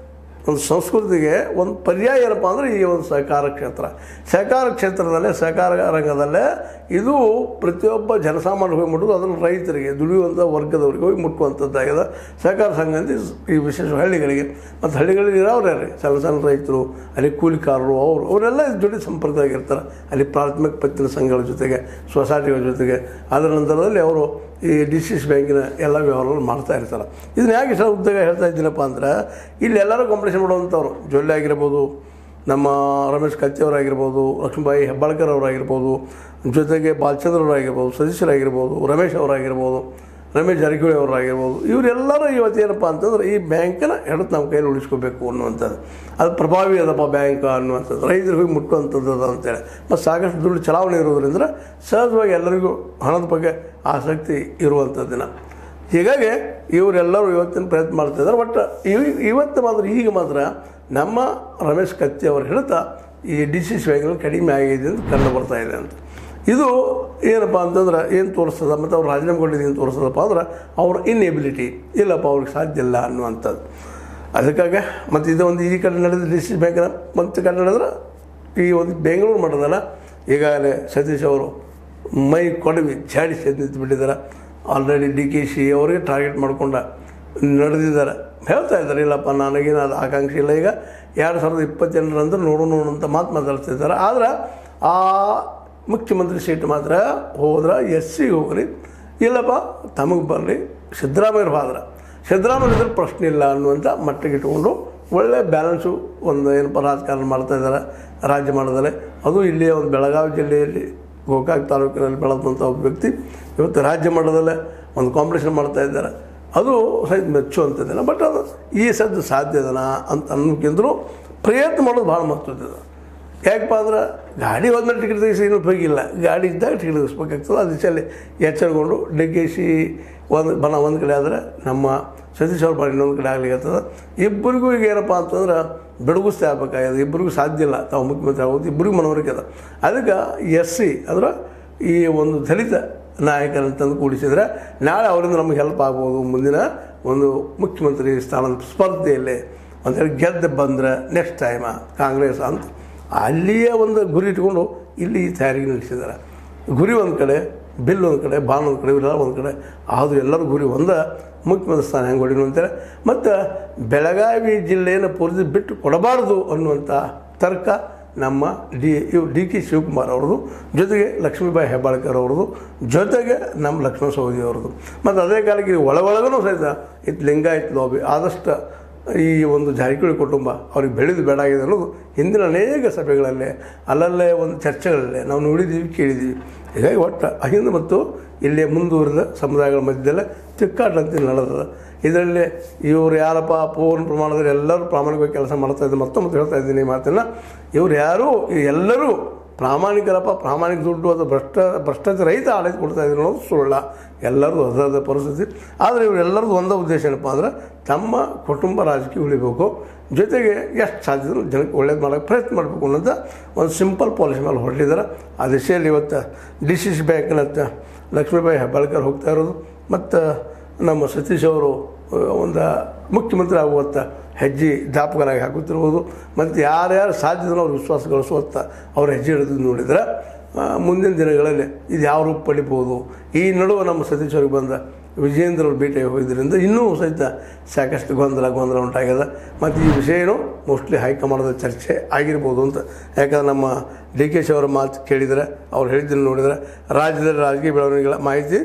ಒಂದು ಸಂಸ್ಕೃತಿಗೆ ಒಂದು ಪರ್ಯಾಯ ಏನಪ್ಪ ಅಂದರೆ ಈ ಒಂದು ಸಹಕಾರ ಕ್ಷೇತ್ರ ಸಹಕಾರ ಕ್ಷೇತ್ರದಲ್ಲೇ ಸಹಕಾರ ರಂಗದಲ್ಲೇ ಇದು ಪ್ರತಿಯೊಬ್ಬ ಜನಸಾಮಾನ್ಯರಿಗೆ ಹೋಗಿ ಮುಟ್ಟೋದು ಅದನ್ನು ರೈತರಿಗೆ ದುಡಿಯುವಂಥ ವರ್ಗದವರಿಗೆ ಹೋಗಿ ಮುಟ್ಟುವಂಥದ್ದಾಗಿದೆ ಸಹಕಾರ ಸಂಘ ಅಂತ ಈ ವಿಶೇಷ ಹಳ್ಳಿಗಳಿಗೆ ಮತ್ತು ಹಳ್ಳಿಗಳಲ್ಲಿ ಇರೋರು ಯಾರು ಸಣ್ಣ ಸಣ್ಣ ರೈತರು ಅಲ್ಲಿ ಕೂಲಿಕಾರರು ಅವರು ಅವರೆಲ್ಲ ಇದ್ರ ಜೊತೆ ಸಂಪರ್ಕದಾಗಿರ್ತಾರೆ ಅಲ್ಲಿ ಪ್ರಾಥಮಿಕ ಪತ್ತಿನ ಸಂಘಗಳ ಜೊತೆಗೆ ಸೊಸೈಟಿಗಳ ಜೊತೆಗೆ ಅದರ ನಂತರದಲ್ಲಿ ಅವರು ಈ ಡಿ ಸಿ ಎಸ್ ಬ್ಯಾಂಕಿನ ಎಲ್ಲ ವ್ಯವಹಾರಗಳು ಮಾಡ್ತಾ ಇರ್ತಾರೆ ಇದನ್ನ ಯಾಕೆ ಸಹ ಉದ್ಯೋಗ ಹೇಳ್ತಾ ಇದ್ದೀನಪ್ಪ ಅಂದ್ರೆ ಇಲ್ಲಿ ಎಲ್ಲರೂ ಕಾಂಪಿಟೇಷನ್ ಮಾಡುವಂಥವ್ರು ಜೊಲ್ಲೆ ಆಗಿರ್ಬೋದು ನಮ್ಮ ರಮೇಶ್ ಕತ್ತಿಯವರಾಗಿರ್ಬೋದು ಲಕ್ಷ್ಮೀಬಾಯಿ ಹೆಬ್ಬಾಳ್ಕರ್ ಅವರಾಗಿರ್ಬೋದು ಜೊತೆಗೆ ಬಾಲಚಂದ್ರ ಅವರಾಗಿರ್ಬೋದು ಸತೀಶರಾಗಿರ್ಬೋದು ರಮೇಶ್ ಅವರಾಗಿರ್ಬೋದು ರಮೇಶ್ ಜಾರಕಿಹೊಳಿ ಅವರಾಗಿರ್ಬೋದು ಇವರೆಲ್ಲರೂ ಇವತ್ತು ಏನಪ್ಪ ಅಂತಂದ್ರೆ ಈ ಬ್ಯಾಂಕನ್ನ ಹಿಡಿದು ನಮ್ಮ ಕೈಯಲ್ಲಿ ಉಳಿಸ್ಕೋಬೇಕು ಅನ್ನುವಂಥದ್ದು ಅದು ಪ್ರಭಾವಿ ಅದಪ್ಪ ಬ್ಯಾಂಕ್ ಅನ್ನುವಂಥದ್ದು ರೈತರಿಗೆ ಹೋಗಿ ಮುಟ್ಟುವಂಥದ್ದು ಅದ ಅಂತೇಳಿ ಮತ್ತು ಸಾಕಷ್ಟು ದುಡ್ಡು ಚಲಾವಣೆ ಇರೋದ್ರಿಂದ ಸಹಜವಾಗಿ ಎಲ್ಲರಿಗೂ ಹಣದ ಬಗ್ಗೆ ಆಸಕ್ತಿ ಇರುವಂಥದ್ದಿನ ಹೀಗಾಗಿ ಇವರೆಲ್ಲರೂ ಇವತ್ತಿನ ಪ್ರಯತ್ನ ಮಾಡ್ತಾ ಇದ್ದಾರೆ ಬಟ್ ಇವ್ ಇವತ್ತು ಮಾತ್ರ ಈಗ ಮಾತ್ರ ನಮ್ಮ ರಮೇಶ್ ಕತ್ತಿ ಅವರ ಹಿಡಿತ ಈ ಡಿ ಸಿ ಸಿ ಬ್ಯಾಂಕ್ನಲ್ಲಿ ಕಡಿಮೆ ಆಗಿದೆ ಅಂತ ಕಂಡು ಬರ್ತಾ ಇದೆ ಅಂತ ಇದು ಏನಪ್ಪ ಅಂತಂದ್ರೆ ಏನು ತೋರಿಸ್ತದ ಮತ್ತು ಅವ್ರು ರಾಜೀನಾಮೆ ಕೊಟ್ಟಿದ್ದು ಏನು ತೋರಿಸ್ತದಪ್ಪ ಅಂದ್ರೆ ಅವ್ರ ಇನ್ಎಬಿಲಿಟಿ ಇಲ್ಲಪ್ಪ ಅವ್ರಿಗೆ ಸಾಧ್ಯ ಇಲ್ಲ ಅನ್ನುವಂಥದ್ದು ಅದಕ್ಕಾಗಿ ಮತ್ತು ಇದು ಒಂದು ಈ ಕಡೆ ನಡೆದ ಡಿ ಸಿ ಬ್ಯಾಂಕಿನ ಮತ್ತು ಕಡೆ ನಡೆದ್ರೆ ಈ ಒಂದು ಬೆಂಗಳೂರು ಮಟ್ಟದಲ್ಲ ಈಗಾಗಲೇ ಸತೀಶ್ ಅವರು ಮೈ ಕೊಡವಿ ಚಾಡಿಸಿ ಎದ್ದು ನಿಂತು ಬಿಟ್ಟಿದ್ದಾರೆ ಆಲ್ರೆಡಿ ಡಿ ಕೆ ಶಿ ಅವರಿಗೆ ಟಾರ್ಗೆಟ್ ಮಾಡ್ಕೊಂಡ ನಡೆದಿದ್ದಾರೆ ಹೇಳ್ತಾ ಇದ್ದಾರೆ ಇಲ್ಲಪ್ಪ ನನಗೇನು ಅದು ಆಕಾಂಕ್ಷೆ ಇಲ್ಲ ಈಗ ಎರಡು ಸಾವಿರದ ಇಪ್ಪತ್ತೆಂಟರ ನಂತರ ನೋಡು ನೋಡು ಅಂತ ಮಾತು ಮಾತಾಡ್ತಿದ್ದಾರೆ ಆದ್ರೆ ಆ ಮುಖ್ಯಮಂತ್ರಿ ಸೀಟ್ ಮಾತ್ರ ಹೋದ್ರೆ ಎಸ್ ಸಿ ಹೋಗ್ರಿ ಇಲ್ಲಪ್ಪ ತಮಗೆ ಬರಲಿ ಸಿದ್ದರಾಮಯ್ಯ ಹೋದ್ರೆ ಸಿದ್ದರಾಮಯ್ಯ ಇದ್ರೆ ಪ್ರಶ್ನೆ ಇಲ್ಲ ಅನ್ನುವಂಥ ಮಟ್ಟಿಗೆ ಇಟ್ಕೊಂಡು ಒಳ್ಳೆ ಬ್ಯಾಲೆನ್ಸು ಒಂದು ಏನಪ್ಪ ರಾಜಕಾರಣ ಮಾಡ್ತಾ ಇದ್ದಾರೆ ರಾಜ್ಯ ಮಾಡಿದ್ದಾರೆ ಅದು ಇಲ್ಲಿಯ ಒಂದು ಬೆಳಗಾವಿ ಜಿಲ್ಲೆಯಲ್ಲಿ ಗೋಕಾಕ್ ತಾಲೂಕಿನಲ್ಲಿ ಬೆಳೆದಂಥ ಒಬ್ಬ ವ್ಯಕ್ತಿ ಇವತ್ತು ರಾಜ್ಯ ಮಟ್ಟದಲ್ಲೇ ಒಂದು ಕಾಂಪಿಟೇಷನ್ ಮಾಡ್ತಾ ಇದ್ದಾರೆ ಅದು ಸಹಿತ ಮೆಚ್ಚುವಂಥದ್ದಿಲ್ಲ ಬಟ್ ಅದು ಈ ಸದ್ದು ಸಾಧ್ಯ ಇದನ ಅಂತ ಅನ್ನೋಕ್ಕಿಂತಲೂ ಪ್ರಯತ್ನ ಮಾಡೋದು ಭಾಳ ಮಹತ್ವದ ಯಾಕಪ್ಪ ಅಂದ್ರೆ ಗಾಡಿ ಹೋದ್ಮೇಲೆ ಟಿಕೆಟ್ ತೆಗಿಸಿ ಏನು ಉಪಯೋಗ ಇಲ್ಲ ಗಾಡಿ ಇದ್ದಾಗ ಟಿಕೆಟ್ ತೆಗಿಸ್ಬೇಕಾಗ್ತದೆ ಅದು ದಿಶಲ್ಲಿ ಎಚ್ಚರಗೊಂಡು ಡಿಗ್ಗೇಸಿ ಒಂದು ಬನ ಒಂದು ಕಡೆ ಆದರೆ ನಮ್ಮ ಸತೀಶ್ ಅವ್ರ ಬಾಡಿ ಇನ್ನೊಂದು ಕಡೆ ಆಗ್ಲಿಕ್ಕೆ ಇಬ್ಬರಿಗೂ ಈಗ ಏನಪ್ಪ ಅಂತಂದ್ರೆ ಬೆಡಗಿಸ್ತಾ ಆಗ್ಬೇಕಾಗ್ಯದ ಇಬ್ಬರಿಗೂ ಸಾಧ್ಯ ಇಲ್ಲ ತಾವು ಮುಖ್ಯಮಂತ್ರಿ ಆಗೋದು ಇಬ್ಬರಿಗೂ ಮನವರಿಕೆ ಅದ ಅದಕ್ಕೆ ಎಸ್ ಸಿ ಅಂದ್ರೆ ಈ ಒಂದು ದಲಿತ ನಾಯಕರಂತಂದು ಕೂಡಿಸಿದ್ರೆ ನಾಳೆ ಅವರಿಂದ ನಮಗೆ ಹೆಲ್ಪ್ ಆಗ್ಬೋದು ಮುಂದಿನ ಒಂದು ಮುಖ್ಯಮಂತ್ರಿ ಸ್ಥಾನದ ಸ್ಪರ್ಧೆಯಲ್ಲಿ ಅಂತೇಳಿ ಗೆದ್ದು ಬಂದರೆ ನೆಕ್ಸ್ಟ್ ಟೈಮ ಕಾಂಗ್ರೆಸ್ ಅಂತ ಅಲ್ಲಿಯೇ ಒಂದು ಗುರಿ ಇಟ್ಕೊಂಡು ಇಲ್ಲಿ ಈ ತಯಾರಿಗೆ ನಡೆಸಿದ್ದಾರೆ ಗುರಿ ಒಂದು ಕಡೆ ಬಿಲ್ ಒಂದು ಕಡೆ ಬಾನ್ ಒಂದು ಕಡೆ ಇವರೆಲ್ಲ ಒಂದು ಕಡೆ ಆದರೂ ಎಲ್ಲರೂ ಗುರಿ ಒಂದ ಮುಖ್ಯಮಂತ್ರಿ ಸ್ಥಾನ ಹೆಂಗೆ ಹೊಡಿನು ಅಂತೇಳಿ ಮತ್ತು ಬೆಳಗಾವಿ ಜಿಲ್ಲೆಯನ್ನು ಪೂರ್ತಿ ಬಿಟ್ಟು ಕೊಡಬಾರ್ದು ಅನ್ನುವಂಥ ತರ್ಕ ನಮ್ಮ ಡಿ ಇವ್ ಡಿ ಕೆ ಶಿವಕುಮಾರ್ ಅವ್ರದ್ದು ಜೊತೆಗೆ ಲಕ್ಷ್ಮೀಬಾಯಿ ಹೆಬ್ಬಾಳ್ಕರ್ ಅವ್ರದ್ದು ಜೊತೆಗೆ ನಮ್ಮ ಲಕ್ಷ್ಮಣ ಸವದಿ ಅವ್ರದ್ದು ಮತ್ತು ಅದೇ ಕಾಲಕ್ಕೆ ಈ ಒಳ ಒಳಗೂ ಸಹಿತ ಇದು ಲಿಂಗಾಯತ್ ಲಾಬಿ ಆದಷ್ಟು ಈ ಒಂದು ಜಾರಕಿಹೊಳಿ ಕುಟುಂಬ ಅವ್ರಿಗೆ ಬೆಳೆದು ಬೇಡಾಗಿದೆ ಅನ್ನೋದು ಹಿಂದಿನ ಅನೇಕ ಸಭೆಗಳಲ್ಲೇ ಅಲ್ಲಲ್ಲೇ ಒಂದು ಚರ್ಚೆಗಳಲ್ಲೇ ನಾವು ನೋಡಿದ್ದೀವಿ ಕೇಳಿದ್ದೀವಿ ಹೀಗಾಗಿ ಒಟ್ಟು ಅಹಿಂದ ಮತ್ತು ಇಲ್ಲೇ ಮುಂದುವರಿದ ಸಮುದಾಯಗಳ ಮಧ್ಯದಲ್ಲೇ ತಿಕ್ಕಾಟಂತೆ ನಡೆದದ ಇದರಲ್ಲಿ ಇವರು ಯಾರಪ್ಪ ಪೂರ್ಣ ಪ್ರಮಾಣದಲ್ಲಿ ಎಲ್ಲರೂ ಪ್ರಾಮಾಣಿಕವಾಗಿ ಕೆಲಸ ಮಾಡ್ತಾ ಇದ್ದಾರೆ ಮತ್ತೊಮ್ಮೆ ಹೇಳ್ತಾ ಇದ್ದೀನಿ ಈ ಮಾತನ್ನು ಇವ್ರು ಯಾರು ಎಲ್ಲರೂ ಪ್ರಾಮಾಣಿಕರಪ್ಪ ಪ್ರಾಮಾಣಿಕ ದುಡ್ಡು ಅದು ಭ್ರಷ್ಟ ಭ್ರಷ್ಟಾಚಾರ ರಹಿತ ಆಡಳಿತ ಕೊಡ್ತಾ ಇದ್ರು ಅನ್ನೋದು ಸುಳ್ಳ ಎಲ್ಲರದು ಅದಾದ ಪರಿಸ್ಥಿತಿ ಆದರೆ ಇವರೆಲ್ಲರದು ಒಂದೇ ಉದ್ದೇಶ ಏನಪ್ಪ ಅಂದ್ರೆ ತಮ್ಮ ಕುಟುಂಬ ರಾಜಕೀಯ ಉಳಿಬೇಕು ಜೊತೆಗೆ ಎಷ್ಟು ಸಾಧ್ಯ ಇದ್ರೂ ಜನಕ್ಕೆ ಒಳ್ಳೇದು ಮಾಡೋಕ್ಕೆ ಪ್ರಯತ್ನ ಮಾಡಬೇಕು ಅನ್ನೋಂಥ ಒಂದು ಸಿಂಪಲ್ ಪಾಲಿಸಿ ಮೇಲೆ ಹೊರಟಿದ್ದಾರೆ ಆ ದಿಶೆಯಲ್ಲಿ ಇವತ್ತು ಡಿ ಸಿ ಸಿ ಬ್ಯಾಂಕಿನತ್ತ ಲಕ್ಷ್ಮೀಬಾಯಿ ಹೆಬ್ಬಾಳ್ಕರ್ ಹೋಗ್ತಾ ಇರೋದು ಮತ್ತು ನಮ್ಮ ಸತೀಶ್ ಅವರು ಒಂದು ಮುಖ್ಯಮಂತ್ರಿ ಆಗುವತ್ತ ಹೆಜ್ಜೆ ದಾಪಕರಾಗಿ ಹಾಕುತ್ತಿರುವುದು ಮತ್ತು ಯಾರ್ಯಾರು ಸಾಧ್ಯದನ್ನು ಅವ್ರು ವಿಶ್ವಾಸ ಗಳಿಸುವತ್ತ ಅವ್ರು ಹೆಜ್ಜೆ ಹಿಡಿದು ನೋಡಿದ್ರೆ ಆ, ಮುಂದಿನ ದಿನಗಳಲ್ಲಿ ಇದು ಯಾವ ರೂಪ ಪಡಿಬೋದು ಈ ನಡುವೆ ನಮ್ಮ ಸತೀಶ್ ಅವ್ರಿಗೆ ಬಂದ ವಿಜೇಂದ್ರ ಅವ್ರು ಭೇಟಿಯಾಗಿ ಹೋಗಿದ್ದರಿಂದ ಇನ್ನೂ ಸಹಿತ ಸಾಕಷ್ಟು ಗೊಂದಲ ಗೊಂದಲ ಉಂಟಾಗ್ಯದ ಮತ್ತು ಈ ವಿಷಯನೂ ಮೋಸ್ಟ್ಲಿ ಹೈಕಮಾಂಡದ ಚರ್ಚೆ ಆಗಿರ್ಬೋದು ಅಂತ ಯಾಕಂದ್ರೆ ನಮ್ಮ ಡಿ ಕೆ ಶಿ ಅವರ ಮಾತು ಕೇಳಿದರೆ ಅವ್ರು ಹೇಳಿದ್ದನ್ನು ನೋಡಿದರೆ ರಾಜ್ಯದಲ್ಲಿ ರಾಜಕೀಯ ಬೆಳವಣಿಗೆಗಳ ಮಾಹಿತಿ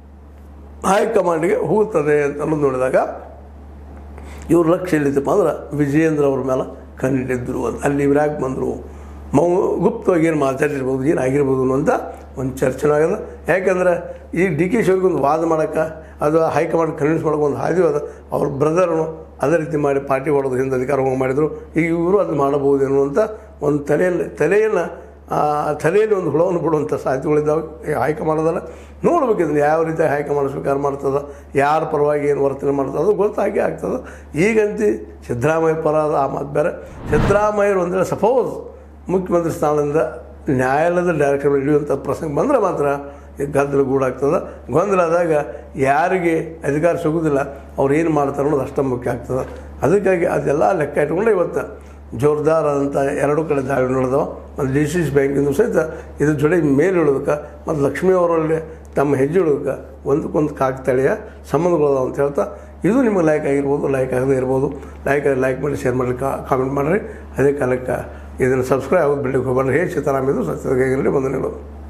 ಹೈಕಮಾಂಡ್ಗೆ ಹೋಗುತ್ತದೆ ಅಂತ ಅನ್ನೋದು ನೋಡಿದಾಗ ಇವ್ರ ಲಕ್ಷ್ಯ ಎಲ್ಲಿತ್ತಪ್ಪ ಅಂದ್ರೆ ವಿಜಯೇಂದ್ರ ಅವ್ರ ಮೇಲೆ ಕಣ್ಣಿಟ್ಟಿದ್ದರು ಅಂತ ಅಲ್ಲಿ ಇವ್ರು ಯಾಕೆ ಬಂದರು ಮೌ ಗುಪ್ತವಾಗಿ ಏನು ಮಾತಾಡಿರ್ಬೋದು ಏನು ಆಗಿರ್ಬೋದು ಅನ್ನುವಂಥ ಒಂದು ಚರ್ಚೆನೂ ಆಗ್ಯದ ಯಾಕಂದ್ರೆ ಈ ಡಿ ಕೆ ಶಿವರಿಗೆ ಒಂದು ವಾದ ಮಾಡೋಕ್ಕೆ ಅದು ಹೈಕಮಾಂಡ್ ಕನ್ವಿನ್ಸ್ ಮಾಡೋಕೆ ಒಂದು ಹಾದಿ ಅದ ಅವ್ರ ಬ್ರದರ್ನು ಅದೇ ರೀತಿ ಮಾಡಿ ಪಾರ್ಟಿ ಹೊಡೆದು ಹಿಂದೆ ಅಧಿಕಾರ ಹೋಗಿ ಮಾಡಿದರು ಈಗ ಇವರು ಅದು ಮಾಡಬಹುದು ಅನ್ನುವಂಥ ಒಂದು ತಲೆಯಲ್ಲಿ ತಲೆಯನ್ನು ಆ ತಲೆಯಲ್ಲಿ ಒಂದು ಹುಳವನ್ನು ಬಿಡುವಂಥ ಸಾಧ್ಯತೆಗಳಿದ್ದಾವೆ ಈ ಹೈಕಮಾಂಡದಲ್ಲ ನೋಡ್ಬೇಕು ಇದನ್ನು ಯಾವ ರೀತಿ ಹೈಕಮಾಂಡ್ ಸ್ವೀಕಾರ ಮಾಡ್ತದ ಯಾರ ಪರವಾಗಿ ಏನು ವರ್ತನೆ ಮಾಡ್ತದೆ ಅದು ಗೊತ್ತಾಗೇ ಆಗ್ತದೆ ಈಗಂತಿ ಸಿದ್ದರಾಮಯ್ಯ ಪರ ಅದ ಆ ಮಾತು ಬೇರೆ ಸಿದ್ದರಾಮಯ್ಯರು ಅಂದರೆ ಸಪೋಸ್ ಮುಖ್ಯಮಂತ್ರಿ ಸ್ಥಾನದಿಂದ ನ್ಯಾಯಾಲಯದ ಡೈರೆಕ್ಷನ್ ಹಿಡಿಯುವಂಥ ಪ್ರಸಂಗ ಬಂದರೆ ಮಾತ್ರ ಈ ಗದ್ದಲ ಗೂಡಾಗ್ತದೆ ಗೊಂದಲ ಆದಾಗ ಯಾರಿಗೆ ಅಧಿಕಾರ ಸಿಗೋದಿಲ್ಲ ಅವ್ರು ಏನು ಮಾಡ್ತಾರೆ ಅನ್ನೋದು ಅಷ್ಟೇ ಮುಖ್ಯ ಆಗ್ತದೆ ಅದಕ್ಕಾಗಿ ಅದೆಲ್ಲ ಲೆಕ್ಕ ಇಟ್ಕೊಂಡು ಇವತ್ತು ಜೋರ್ದಾರ್ ಆದಂಥ ಎರಡು ಕಡೆ ದಾಳಿ ನಡೆದವು ಮತ್ತು ಡಿ ಸಿ ಸಿ ಬ್ಯಾಂಕಿಂದು ಸಹಿತ ಇದ್ರ ಜೊತೆ ಮೇಲೆ ಇಡೋದಕ್ಕೆ ಮತ್ತು ಲಕ್ಷ್ಮೀ ಅವರಲ್ಲಿ ತಮ್ಮ ಹೆಜ್ಜೆ ಇಡೋದಕ್ಕೆ ಒಂದಕ್ಕೊಂದು ಕಾಕ್ತಳಿಯ ಸಂಬಂಧಗಳು ಅಂತ ಹೇಳ್ತಾ ಇದು ನಿಮಗೆ ಲೈಕ್ ಆಗಿರ್ಬೋದು ಲೈಕ್ ಆಗದೇ ಇರ್ಬೋದು ಲೈಕ್ ಲೈಕ್ ಮಾಡಿ ಶೇರ್ ಮಾಡಿ ಕಾಮೆಂಟ್ ಮಾಡಿರಿ ಅದೇ ಕಾಲಕ್ಕೆ ಇದನ್ನು ಸಬ್ಸ್ಕ್ರೈಬ್ ಆಗೋದು ಬಿಡಲಿಕ್ಕೆ ಹೋಗ್ಬಾರ್ದು ಹೇಗೆ ಸೀತಾರಾಮ್ ಇದು ಸತ್ಯದ ಕೈಗಳಲ್ಲಿ ಬಂದು ನಿಲ್ಲೋದು